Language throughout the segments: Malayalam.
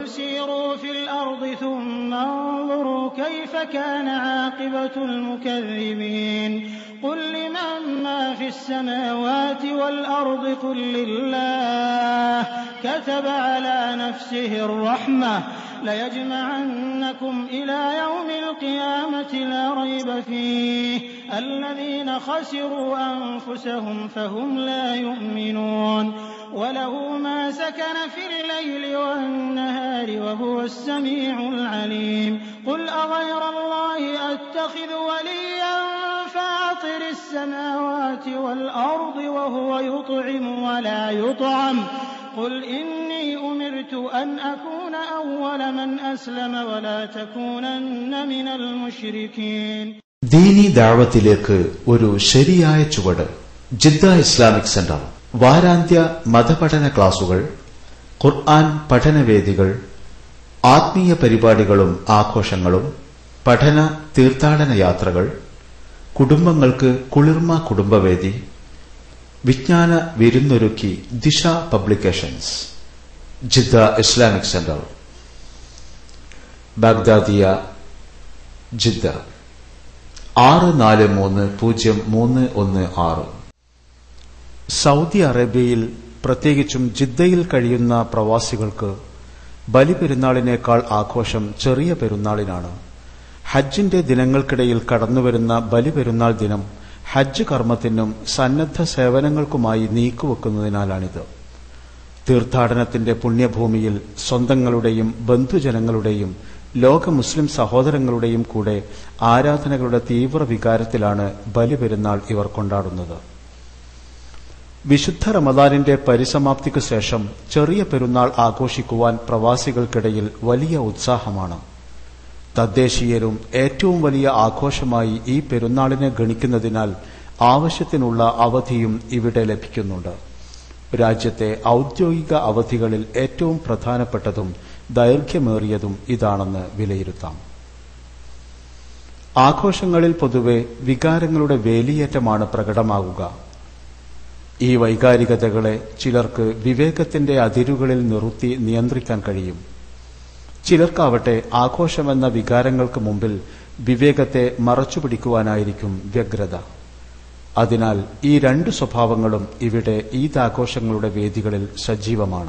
سيروا في الأرض ثم انظروا كيف كان عاقبة المكذبين قل لمن ما في السماوات والأرض قل لله كتب على نفسه الرحمة ليجمعنكم إلى يوم القيامة لا ريب فيه الذين خسروا أنفسهم فهم لا يؤمنون وله ما سكن في الليل والنهار وهو السميع العليم قل أغير الله أتخذ وليا فاطر السماوات والأرض وهو يطعم ولا يطعم قل إني أمرت أن أكون أول من أسلم ولا تكونن من المشركين ദീനി ദാവത്തിലേക്ക് ഒരു ശരിയായ ചുവട് ജിദ്ദ ഇസ്ലാമിക് സെന്റർ വാരാന്ത്യ മതപഠന ക്ലാസുകൾ ഖുർആൻ പഠനവേദികൾ ആത്മീയ പരിപാടികളും ആഘോഷങ്ങളും പഠന തീർത്ഥാടന യാത്രകൾ കുടുംബങ്ങൾക്ക് കുളിർമ കുടുംബവേദി വിജ്ഞാന വിരുന്നൊരുക്കി Disha publications Jeddah Islamic centre Baghdadiya Jeddah ആറ് നാല് മൂന്ന് പൂജ്യം മൂന്ന് ഒന്ന് ആറ് സൗദി അറേബ്യയിൽ പ്രത്യേകിച്ചും ജിദ്ദയിൽ കഴിയുന്ന പ്രവാസികൾക്ക് ബലിപെരുന്നാളിനേക്കാൾ ആഘോഷം ചെറിയ പെരുന്നാളിനാണ് ഹജ്ജിന്റെ ദിനങ്ങൾക്കിടയിൽ കടന്നുവരുന്ന ബലിപെരുന്നാൾ ദിനം ഹജ്ജ് കർമ്മത്തിനും സന്നദ്ധ സേവനങ്ങൾക്കുമായി നീക്കുവെക്കുന്നതിനാലാണിത് തീർത്ഥാടനത്തിന്റെ പുണ്യഭൂമിയിൽ സ്വന്തങ്ങളുടെയും ബന്ധുജനങ്ങളുടെയും ലോക മുസ്ലിം സഹോദരങ്ങളുടെയും കൂടെ ആരാധനകളുടെ തീവ്ര വികാരത്തിലാണ് ബലിപെരുന്നാൾ ഇവർ കൊണ്ടാടുന്നത് വിശുദ്ധ റമദാനിന്റെ പരിസമാപ്തിക്കു ശേഷം ചെറിയ പെരുന്നാൾ ആഘോഷിക്കുവാൻ പ്രവാസികൾക്കിടയിൽ വലിയ ഉത്സാഹമാണ് തദ്ദേശീയരും ഏറ്റവും വലിയ ആഘോഷമായി ഈ പെരുന്നാളിനെ ഗണിക്കുന്നതിനാൽ ആവശ്യത്തിനുള്ള അവധിയും ഇവിടെ ലഭിക്കുന്നുണ്ട് രാജ്യത്തെ ഔദ്യോഗിക അവധികളിൽ ഏറ്റവും പ്രധാനപ്പെട്ടതും ദൈർഘ്യമേറിയതും ഇതാണെന്ന് വിലയിരുത്താം ആഘോഷങ്ങളിൽ പൊതുവെ വികാരങ്ങളുടെ വേലിയേറ്റമാണ് പ്രകടമാകുക ഈ വൈകാരികതകളെ ചിലർക്ക് വിവേകത്തിന്റെ അതിരുകളിൽ നിർത്തി നിയന്ത്രിക്കാൻ കഴിയും ചിലർക്കാവട്ടെ ആഘോഷമെന്ന വികാരങ്ങൾക്ക് മുമ്പിൽ വിവേകത്തെ മറച്ചുപിടിക്കുവാനായിരിക്കും വ്യഗ്രത അതിനാൽ ഈ രണ്ട് സ്വഭാവങ്ങളും ഇവിടെ ഈദാഘോഷങ്ങളുടെ വേദികളിൽ സജീവമാണ്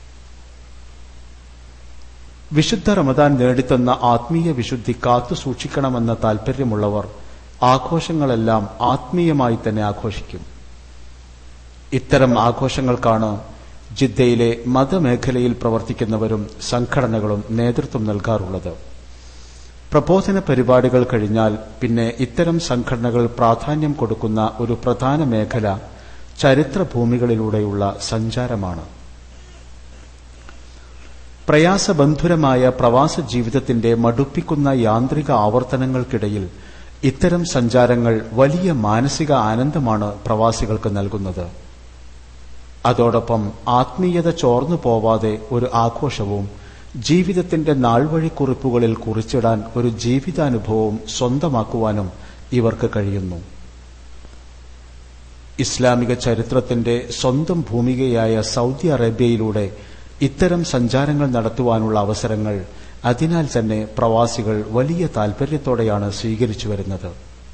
വിശുദ്ധ റമദാൻ നേടിത്തന്ന ആത്മീയ വിശുദ്ധി കാത്തു സൂക്ഷിക്കണമെന്ന താൽപര്യമുള്ളവർ ആഘോഷങ്ങളെല്ലാം ആത്മീയമായി തന്നെ ആഘോഷിക്കും ഇത്തരം ആഘോഷങ്ങൾക്കാണ് ജിദ്ദയിലെ മതമേഖലയിൽ പ്രവർത്തിക്കുന്നവരും സംഘടനകളും നേതൃത്വം നൽകാറുള്ളത് പ്രബോധന പരിപാടികൾ കഴിഞ്ഞാൽ പിന്നെ ഇത്തരം സംഘടനകൾ പ്രാധാന്യം കൊടുക്കുന്ന ഒരു പ്രധാന മേഖല ചരിത്രഭൂമികളിലൂടെയുള്ള സഞ്ചാരമാണ് പ്രയാസബന്ധുരമായ പ്രവാസ ജീവിതത്തിന്റെ മടുപ്പിക്കുന്ന യാന്ത്രിക ആവർത്തനങ്ങൾക്കിടയിൽ ഇത്തരം സഞ്ചാരങ്ങൾ വലിയ മാനസിക ആനന്ദമാണ് പ്രവാസികൾക്ക് നൽകുന്നത് അതോടൊപ്പം ആത്മീയത ചോർന്നു പോവാതെ ഒരു ആഘോഷവും ജീവിതത്തിന്റെ നാൾവഴിക്കുറിപ്പുകളിൽ കുറിച്ചിടാൻ ഒരു ജീവിതാനുഭവവും സ്വന്തമാക്കുവാനും ഇവർക്ക് കഴിയുന്നു ഇസ്ലാമിക ചരിത്രത്തിന്റെ സ്വന്തം ഭൂമികയായ സൗദി അറേബ്യയിലൂടെ ഇത്തരം സഞ്ചാരങ്ങൾ നടത്തുവാനുള്ള അവസരങ്ങൾ അതിനാൽ തന്നെ പ്രവാസികൾ വലിയ താൽപര്യത്തോടെയാണ് സ്വീകരിച്ചു വരുന്നത്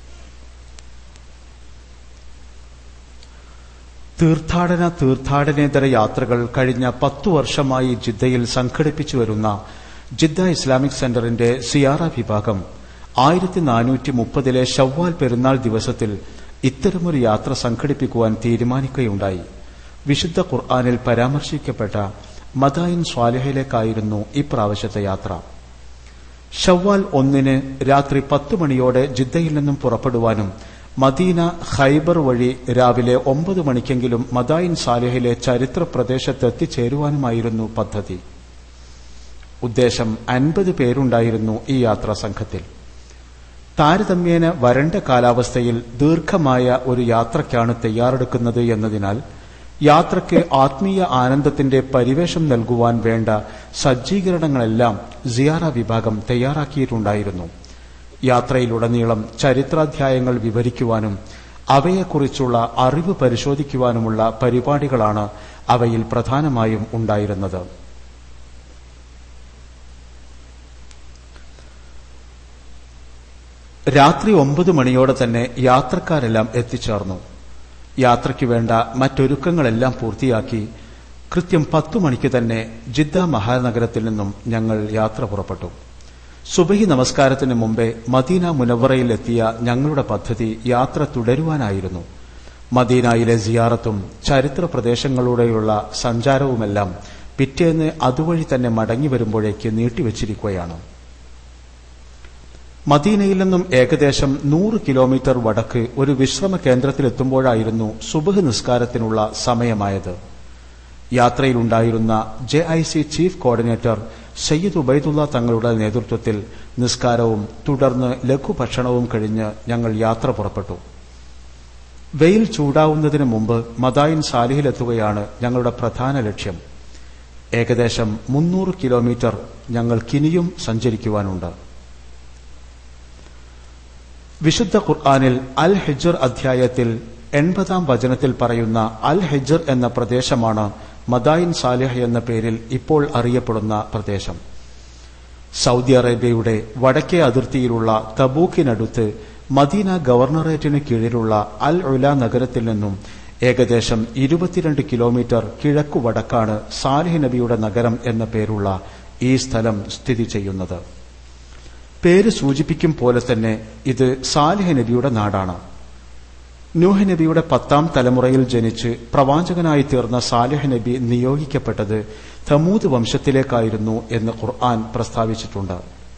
തീർത്ഥാടന തീർത്ഥാടനേതര യാത്രകൾ കഴിഞ്ഞ പത്തു വർഷമായി ജിദ്ദയിൽ സംഘടിപ്പിച്ചു വരുന്ന ജിദ്ദ ഇസ്ലാമിക് സെന്ററിന്റെ സിയാറ വിഭാഗം ആയിരത്തി നാനൂറ്റി മുപ്പതിലെ ഷവ്വാൽ പെരുന്നാൾ ദിവസത്തിൽ ഇത്തരമൊരു യാത്ര സംഘടിപ്പിക്കുവാൻ തീരുമാനിക്കുകയുണ്ടായി വിശുദ്ധ ഖുർആാനിൽ പരാമർശിക്കപ്പെട്ട മദായിൻ സ്വാലിഹയിലേക്കായിരുന്നു ഇപ്രാവശ്യത്തെ യാത്ര ഷവ്വാൽ ഒന്നിന് രാത്രി പത്തു മണിയോടെ ജിദ്ദയിൽ നിന്നും പുറപ്പെടുവാനും മദീന ഖൈബർ വഴി രാവിലെ ഒമ്പത് മണിക്കെങ്കിലും മദായിൻ സാലിഹിലെ ചരിത്ര പ്രദേശത്ത് എത്തിച്ചേരുവാനുമായിരുന്നു പദ്ധതി ഉദ്ദേശം അൻപത് പേരുണ്ടായിരുന്നു ഈ യാത്രാ സംഘത്തിൽ താരതമ്യേന വരണ്ട കാലാവസ്ഥയിൽ ദീർഘമായ ഒരു യാത്രയ്ക്കാണ് തയ്യാറെടുക്കുന്നത് എന്നതിനാൽ യാത്രയ്ക്ക് ആത്മീയ ആനന്ദത്തിന്റെ പരിവേഷം നൽകുവാൻ വേണ്ട സജ്ജീകരണങ്ങളെല്ലാം സിയാറ വിഭാഗം തയ്യാറാക്കിയിട്ടുണ്ടായിരുന്നു യാത്രയിലുടനീളം ചരിത്രാധ്യായങ്ങൾ വിവരിക്കുവാനും അവയെക്കുറിച്ചുള്ള അറിവ് പരിശോധിക്കുവാനുമുള്ള പരിപാടികളാണ് അവയിൽ പ്രധാനമായും ഉണ്ടായിരുന്നത് രാത്രി ഒമ്പത് മണിയോടെ തന്നെ യാത്രക്കാരെല്ലാം എത്തിച്ചേർന്നു യാത്രയ്ക്ക് വേണ്ട മറ്റൊരുക്കങ്ങളെല്ലാം പൂർത്തിയാക്കി കൃത്യം പത്തു മണിക്ക് തന്നെ ജിദ്ദ മഹാനഗരത്തിൽ നിന്നും ഞങ്ങൾ യാത്ര പുറപ്പെട്ടു സുബഹി നമസ്കാരത്തിന് മുമ്പേ മദീന മുനവറയിൽ എത്തിയ ഞങ്ങളുടെ പദ്ധതി യാത്ര തുടരുവാനായിരുന്നു മദീനയിലെ സിയാറത്തും ചരിത്ര പ്രദേശങ്ങളിലൂടെയുള്ള സഞ്ചാരവുമെല്ലാം പിറ്റേന്ന് അതുവഴി തന്നെ മടങ്ങി വരുമ്പോഴേക്ക് നീട്ടിവച്ചിരിക്കുകയാണ് മദീനയിൽ നിന്നും ഏകദേശം നൂറ് കിലോമീറ്റർ വടക്ക് ഒരു വിശ്രമ കേന്ദ്രത്തിലെത്തുമ്പോഴായിരുന്നു സുബഹ് നിസ്കാരത്തിനുള്ള സമയമായത് യാത്രയിലുണ്ടായിരുന്ന J I C chief coordinator Sayyid Ubaidullah തങ്ങളുടെ നേതൃത്വത്തിൽ നിസ്കാരവും തുടർന്ന് ലഘുഭക്ഷണവും കഴിഞ്ഞ് ഞങ്ങൾ യാത്ര പുറപ്പെട്ടു വെയിൽ ചൂടാവുന്നതിന് മുമ്പ് മദായിൻ സാലിഹിലെത്തുകയാണ് ഞങ്ങളുടെ പ്രധാന ലക്ഷ്യം ഏകദേശം മുന്നൂറ് കിലോമീറ്റർ ഞങ്ങൾക്കിനിയും സഞ്ചരിക്കുവാനുണ്ട് വിശുദ്ധ ഖുർആാനിൽ അൽ ഹിജർ അധ്യായത്തിൽ എൺപതാം വചനത്തിൽ പറയുന്ന അൽ ഹിജർ എന്ന പ്രദേശമാണ് മദായിൻ സാലിഹ് എന്ന പേരിൽ ഇപ്പോൾ അറിയപ്പെടുന്ന പ്രദേശം സൗദി അറേബ്യയുടെ വടക്കേ അതിർത്തിയിലുള്ള തബൂക്കിനടുത്ത് മദീന ഗവർണറേറ്റിന് കീഴിലുള്ള അൽ ഉല നഗരത്തിൽ നിന്നും ഏകദേശം ഇരുപത്തിരണ്ട് കിലോമീറ്റർ കിഴക്കു വടക്കാണ് സാലിഹ് നബിയുടെ നഗരം എന്ന പേരുള്ള ഈ സ്ഥലം സ്ഥിതി ചെയ്യുന്നത് പേര് സൂചിപ്പിക്കും പോലെ തന്നെ ഇത് സാലിഹ് നബിയുടെ നാടാണ് നൂഹ് നബിയുടെ പത്താം തലമുറയിൽ ജനിച്ച് പ്രവാചകനായി തീർന്ന സാലിഹ് നബി നിയോഗിക്കപ്പെട്ടത് തമൂത് വംശത്തിലേക്കായിരുന്നു എന്ന് ഖുർആൻ പ്രസ്താവിച്ചിട്ടുണ്ട്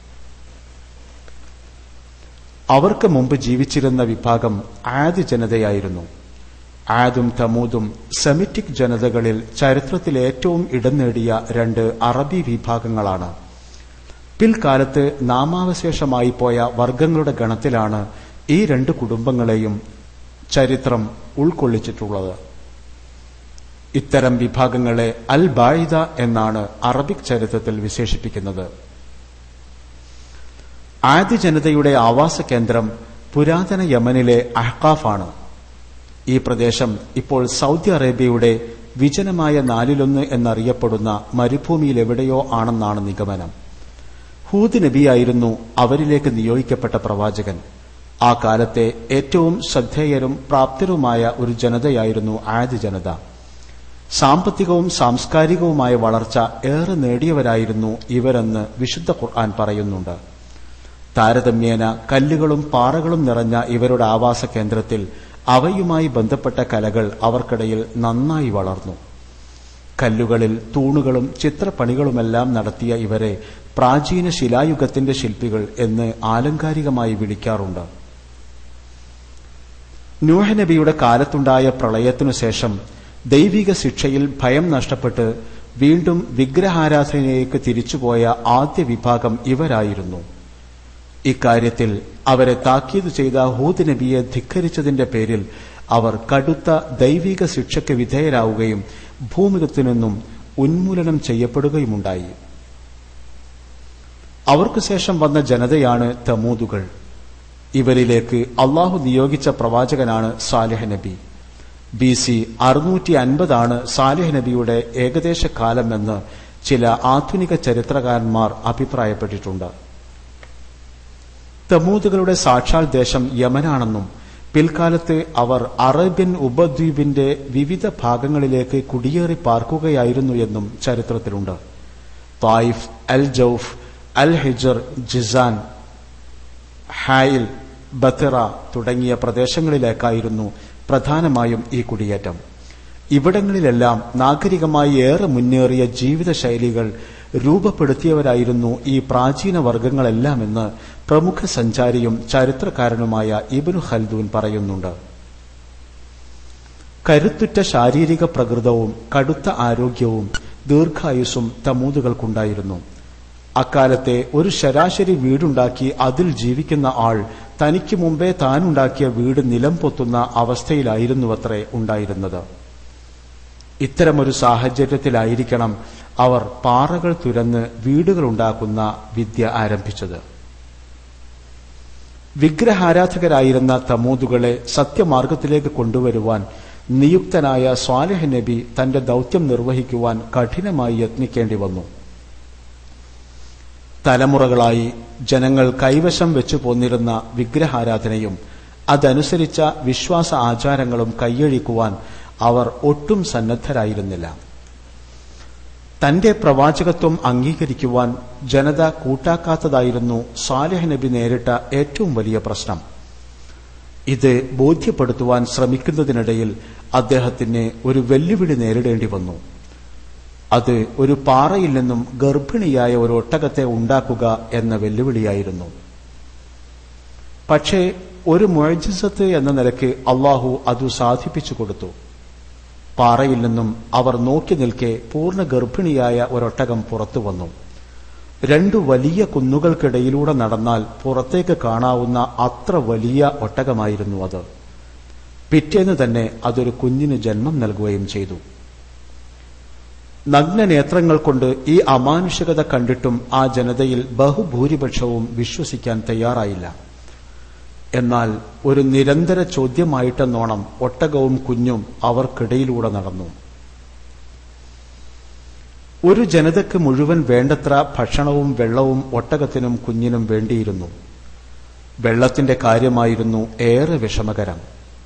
അവർക്ക് മുമ്പ് ജീവിച്ചിരുന്ന വിഭാഗം ആദ് ജനതയായിരുന്നു ആദും തമൂദും സെമിറ്റിക് ജനതകളിൽ ചരിത്രത്തിൽ ഏറ്റവും ഇടം നേടിയ രണ്ട് അറബി വിഭാഗങ്ങളാണ് പിൽക്കാലത്ത് നാമാവശേഷമായി പോയ വർഗങ്ങളുടെ ഗണത്തിലാണ് ഈ രണ്ട് കുടുംബങ്ങളെയും ചരിത്രം ഉൾക്കൊള്ളിച്ചിട്ടുള്ളത് ഇത്തരം വിഭാഗങ്ങളെ അൽ ബായിദ എന്നാണ് അറബിക് ചരിത്രത്തിൽ വിശേഷിപ്പിക്കുന്നത് ആദ്യ ജനതയുടെ ആവാസ കേന്ദ്രം പുരാതന യമനിലെ അഹ്കാഫാണ് ഈ പ്രദേശം ഇപ്പോൾ സൗദി അറേബ്യയുടെ വിജനമായ നാലിലൊന്ന് എന്നറിയപ്പെടുന്ന മരുഭൂമിയിൽ എവിടെയോ ആണെന്നാണ് നിഗമനം ഹൂദ് നബിയായിരുന്നു അവരിലേക്ക് നിയോഗിക്കപ്പെട്ട പ്രവാചകൻ ആ കാലത്തെ ഏറ്റവും ശ്രദ്ധേയരും പ്രാപ്തരുമായ ഒരു ജനതയായിരുന്നു ആദ്യ ജനത സാമ്പത്തികവും സാംസ്കാരികവുമായ വളർച്ച ഏറെ നേടിയവരായിരുന്നു ഇവരെന്ന് വിശുദ്ധ ഖുർആൻ പറയുന്നുണ്ട് താരതമ്യേന കല്ലുകളും പാറകളും നിറഞ്ഞ ഇവരുടെ ആവാസ കേന്ദ്രത്തിൽ അവയുമായി ബന്ധപ്പെട്ട കലകൾ അവർക്കിടയിൽ നന്നായി വളർന്നു കല്ലുകളിൽ തൂണുകളും ചിത്രപ്പണികളുമെല്ലാം നടത്തിയ ഇവരെ പ്രാചീന ശിലായുഗത്തിന്റെ ശില്പികൾ എന്ന് ആലങ്കാരികമായി വിളിക്കാറുണ്ട് നൂഹനബിയുടെ കാലത്തുണ്ടായ പ്രളയത്തിനു ശേഷം ദൈവിക ശിക്ഷയിൽ ഭയം നഷ്ടപ്പെട്ട് വീണ്ടും വിഗ്രഹാരാധനയിലേക്ക് തിരിച്ചുപോയ ആദ്യ വിഭാഗം ഇവരായിരുന്നു ഇക്കാര്യത്തിൽ അവരെ താക്കീത് ചെയ്ത ഹൂദ് നബിയെ ധിക്കരിച്ചതിന്റെ പേരിൽ അവർ കടുത്ത ദൈവിക ശിക്ഷയ്ക്ക് വിധേയരാവുകയും ഭൂമുഖത്തു നിന്നും ഉന്മൂലനം ചെയ്യപ്പെടുകയുമുണ്ടായി അവർക്കു ശേഷം വന്ന ജനതയാണ് തമൂതുകൾ ഇവരിലേക്ക് അള്ളാഹു നിയോഗിച്ച പ്രവാചകനാണ് സാലിഹ് നബി ബി സി അറുന്നൂറ്റി അൻപതാണ് സാലിഹ് നബിയുടെ ഏകദേശ കാലമെന്ന് ചില ആധുനിക ചരിത്രകാരന്മാർ അഭിപ്രായപ്പെട്ടിട്ടുണ്ട് തമൂതുകളുടെ സാക്ഷാൽ ദേശം യമനാണെന്നും പിൽക്കാലത്ത് അവർ അറേബ്യൻ ഉപദ്വീപിന്റെ വിവിധ ഭാഗങ്ങളിലേക്ക് കുടിയേറി പാർക്കുകയായിരുന്നു എന്നും ചരിത്രത്തിലുണ്ട് തായിഫ് അൽ ജൌഫ് അൽ ഹിജർ ജിസാൻ ഹായിൽ ബത്തിറ തുടങ്ങിയ പ്രദേശങ്ങളിലേക്കായിരുന്നു പ്രധാനമായും ഈ കുടിയേറ്റം ഇവിടങ്ങളിലെല്ലാം നാഗരികമായി ഏറെ മുന്നേറിയ ജീവിതശൈലികൾ രൂപപ്പെടുത്തിയവരായിരുന്നു ഈ പ്രാചീന വർഗങ്ങളെല്ലാമെന്ന് പ്രമുഖ സഞ്ചാരിയും ചരിത്രകാരനുമായ ഇബനു ഖൽദൂൻ പറയുന്നുണ്ട് കരുത്തുറ്റ ശാരീരിക പ്രകൃതവും കടുത്ത ആരോഗ്യവും ദീർഘായുസ്സും തമൂതുകൾക്കുണ്ടായിരുന്നു അക്കാലത്തെ ഒരു ശരാശരി വീടുണ്ടാക്കി അതിൽ ജീവിക്കുന്ന ആൾ തനിക്ക് മുമ്പേ താനുണ്ടാക്കിയ വീട് നിലം പൊത്തുന്ന അവസ്ഥയിലായിരുന്നുവത്രേ ഉണ്ടായിരുന്നത് ഇത്തരമൊരു സാഹചര്യത്തിലായിരിക്കണം അവർ പാറകൾ തുരന്ന് വീടുകളുണ്ടാക്കുന്ന വിദ്യ ആരംഭിച്ചത് വിഗ്രഹാരാധകരായിരുന്ന തമൂതുകളെ സത്യമാർഗത്തിലേക്ക് കൊണ്ടുവരുവാൻ നിയുക്തനായ സ്വാലിഹ് നബി തന്റെ ദൗത്യം നിർവഹിക്കുവാൻ കഠിനമായി യത്നിക്കേണ്ടി വന്നു തലമുറകളായി ജനങ്ങൾ കൈവശം വെച്ചു പോന്നിരുന്ന വിഗ്രഹാരാധനയും അതനുസരിച്ച വിശ്വാസ ആചാരങ്ങളും കൈയഴിക്കുവാൻ അവർ ഒട്ടും സന്നദ്ധരായിരുന്നില്ല തന്റെ പ്രവാചകത്വം അംഗീകരിക്കുവാൻ ജനത കൂട്ടാക്കാത്തതായിരുന്നു സാലിഹ് നബി നേരിട്ട ഏറ്റവും വലിയ പ്രശ്നം ഇത് ബോധ്യപ്പെടുത്തുവാൻ ശ്രമിക്കുന്നതിനിടയിൽ അദ്ദേഹത്തിന് ഒരു വെല്ലുവിളി നേരിടേണ്ടി വന്നു അത് ഒരു പാറയിൽ നിന്നും ഗർഭിണിയായ ഒരു ഒട്ടകത്തെ ഉണ്ടാക്കുക എന്ന വെല്ലുവിളിയായിരുന്നു പക്ഷേ ഒരു മുഴജിസത്ത് എന്ന നിലയ്ക്ക് അള്ളാഹു അത് സാധിപ്പിച്ചു കൊടുത്തു പാറയിൽ നിന്നും അവർ നോക്കി നിൽക്കെ പൂർണ്ണ ഗർഭിണിയായ ഒരൊട്ടകം പുറത്തു വന്നു രണ്ടു വലിയ കുന്നുകൾക്കിടയിലൂടെ നടന്നാൽ പുറത്തേക്ക് കാണാവുന്ന അത്ര വലിയ ഒട്ടകമായിരുന്നു അത് പിറ്റേന്ന് തന്നെ അതൊരു കുഞ്ഞിന് ജന്മം നൽകുകയും ചെയ്തു നഗ്നനേത്രങ്ങൾ കൊണ്ട് ഈ അമാനുഷികത കണ്ടിട്ടും ആ ജനതയിൽ ബഹുഭൂരിപക്ഷവും വിശ്വസിക്കാൻ തയ്യാറായില്ല എന്നാൽ ഒരു നിരന്തര ചോദ്യമായിട്ടെന്നോണം ഒട്ടകവും കുഞ്ഞും അവർക്കിടയിലൂടെ നടന്നു ഒരു ജനതയ്ക്ക് മുഴുവൻ വേണ്ടത്ര ഭക്ഷണവും വെള്ളവും ഒട്ടകത്തിനും കുഞ്ഞിനും വേണ്ടിയിരുന്നു വെള്ളത്തിന്റെ കാര്യമായിരുന്നു ഏറെ വിഷമകരം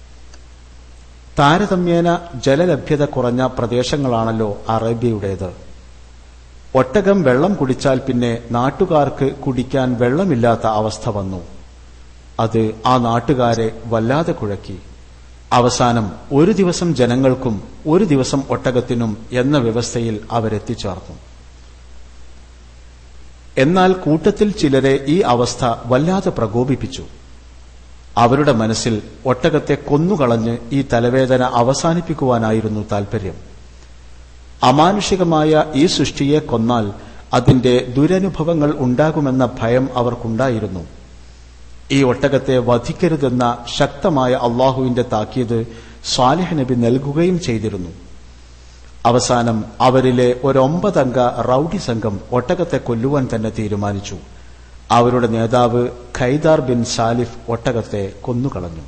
താരതമ്യേന ജലലഭ്യത കുറഞ്ഞ പ്രദേശങ്ങളാണല്ലോ അറേബ്യയുടേത് ഒട്ടകം വെള്ളം കുടിച്ചാൽ പിന്നെ നാട്ടുകാർക്ക് കുടിക്കാൻ വെള്ളമില്ലാത്ത അവസ്ഥ വന്നു അത് ആ നാട്ടുകാരെ വല്ലാതെ കുഴക്കി അവസാനം ഒരു ദിവസം ജനങ്ങൾക്കും ഒരു ദിവസം ഒട്ടകത്തിനും എന്ന വ്യവസ്ഥയിൽ അവരെത്തിച്ചേർന്നു എന്നാൽ കൂട്ടത്തിൽ ചിലരെ ഈ അവസ്ഥ വല്ലാതെ പ്രകോപിപ്പിച്ചു അവരുടെ മനസ്സിൽ ഒട്ടകത്തെ കൊന്നുകളഞ്ഞ് ഈ തലവേദന അവസാനിപ്പിക്കുവാനായിരുന്നു താൽപര്യം അമാനുഷികമായ ഈ സൃഷ്ടിയെ കൊന്നാൽ അതിന്റെ ദുരനുഭവങ്ങൾ ഉണ്ടാകുമെന്ന ഭയം അവർക്കുണ്ടായിരുന്നു ഈ ഒട്ടകത്തെ വധിക്കരുതെന്ന ശക്തമായ അള്ളാഹുവിന്റെ താക്കീത് സ്വാലിഹ് നബി നൽകുകയും ചെയ്തിരുന്നു അവസാനം അവരിലെ ഒരൊമ്പതംഗ റൌഡി സംഘം ഒട്ടകത്തെ കൊല്ലുവാൻ തന്നെ തീരുമാനിച്ചു അവരുടെ നേതാവ് ഖൈദാർ ബിൻ സാലിഫ് ഒട്ടകത്തെ കൊന്നുകളഞ്ഞു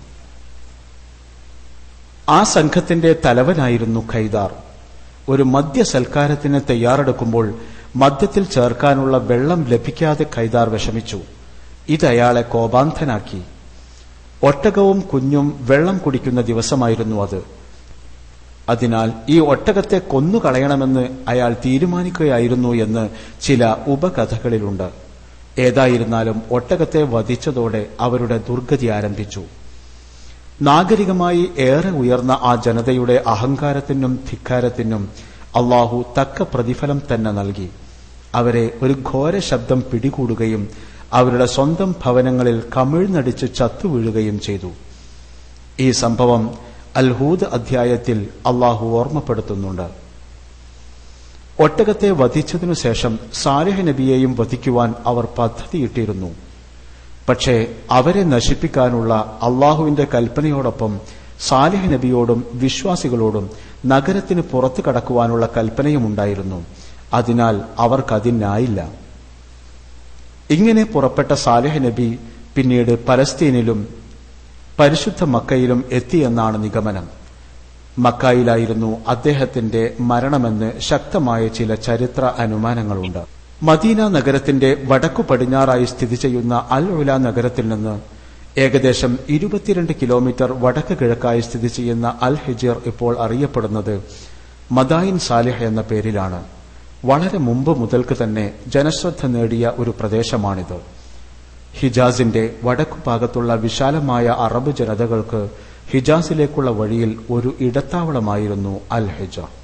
ആ സംഘത്തിന്റെ തലവനായിരുന്നു ഖൈദാർ ഒരു മദ്യസൽക്കാരത്തിന് തയ്യാറെടുക്കുമ്പോൾ മദ്യത്തിൽ ചേർക്കാനുള്ള വെള്ളം ലഭിക്കാതെ ഖൈദാർ വിഷമിച്ചു ഇതയാളെ കോപാന്ധനാക്കി ഒട്ടകവും കുഞ്ഞും വെള്ളം കുടിക്കുന്ന ദിവസമായിരുന്നു അത് അതിനാൽ ഈ ഒട്ടകത്തെ കൊന്നുകളയണമെന്ന് അയാൾ തീരുമാനിക്കുകയായിരുന്നു എന്ന് ചില ഉപകഥകളിലുണ്ട് ഏതായിരുന്നാലും ഒട്ടകത്തെ വധിച്ചതോടെ അവരുടെ ദുർഗതി ആരംഭിച്ചു നാഗരികമായി ഏറെ ഉയർന്ന ആ ജനതയുടെ അഹങ്കാരത്തിനും ധിക്കാരത്തിനും അള്ളാഹു തക്ക പ്രതിഫലം തന്നെ നൽകി അവരെ ഒരു ഘോര ശബ്ദം പിടികൂടുകയും അവരുടെ സ്വന്തം ഭവനങ്ങളിൽ കമിഴ്ന്നടിച്ച് ചത്തുവീഴുകയും ചെയ്തു ഈ സംഭവം അൽഹൂദ് അധ്യായത്തിൽ അള്ളാഹു ഓർമ്മപ്പെടുത്തുന്നുണ്ട് ഒട്ടകത്തെ വധിച്ചതിനു ശേഷം സാലിഹ് നബിയെയും വധിക്കുവാൻ അവർ പദ്ധതിയിട്ടിരുന്നു പക്ഷേ അവരെ നശിപ്പിക്കാനുള്ള അള്ളാഹുവിന്റെ കൽപ്പനയോടൊപ്പം സാലിഹ് നബിയോടും വിശ്വാസികളോടും നഗരത്തിന് പുറത്തു കടക്കുവാനുള്ള കൽപ്പനയുമുണ്ടായിരുന്നു അതിനാൽ അവർക്കതിനായില്ല ഇങ്ങനെ പുറപ്പെട്ട സാലിഹ് നബി പിന്നീട് പലസ്തീനിലും പരിശുദ്ധ മക്കയിലും എത്തിയെന്നാണ് നിഗമനം മക്കായിലായിരുന്നു അദ്ദേഹത്തിന്റെ മരണമെന്ന് ശക്തമായ ചില ചരിത്ര അനുമാനങ്ങളുണ്ട് മദീന നഗരത്തിന്റെ വടക്കു പടിഞ്ഞാറായി സ്ഥിതി ചെയ്യുന്ന അൽ ഉല നഗരത്തിൽ നിന്ന് ഏകദേശം ഇരുപത്തിരണ്ട് കിലോമീറ്റർ വടക്ക് കിഴക്കായി സ്ഥിതി ചെയ്യുന്ന അൽ ഹിജിർ ഇപ്പോൾ അറിയപ്പെടുന്നത് മദായിൻ സാലിഹ് എന്ന പേരിലാണ് വളരെ മുമ്പ് മുതൽക്ക് തന്നെ ജനശ്രദ്ധ നേടിയ ഒരു പ്രദേശമാണിത് ഹിജാസിന്റെ വടക്കു ഭാഗത്തുള്ള വിശാലമായ അറബ് ജനതകൾക്ക് ഹിജാസിലേക്കുള്ള വഴിയിൽ ഒരു ഇടത്താവളമായിരുന്നു അൽ ഹിജ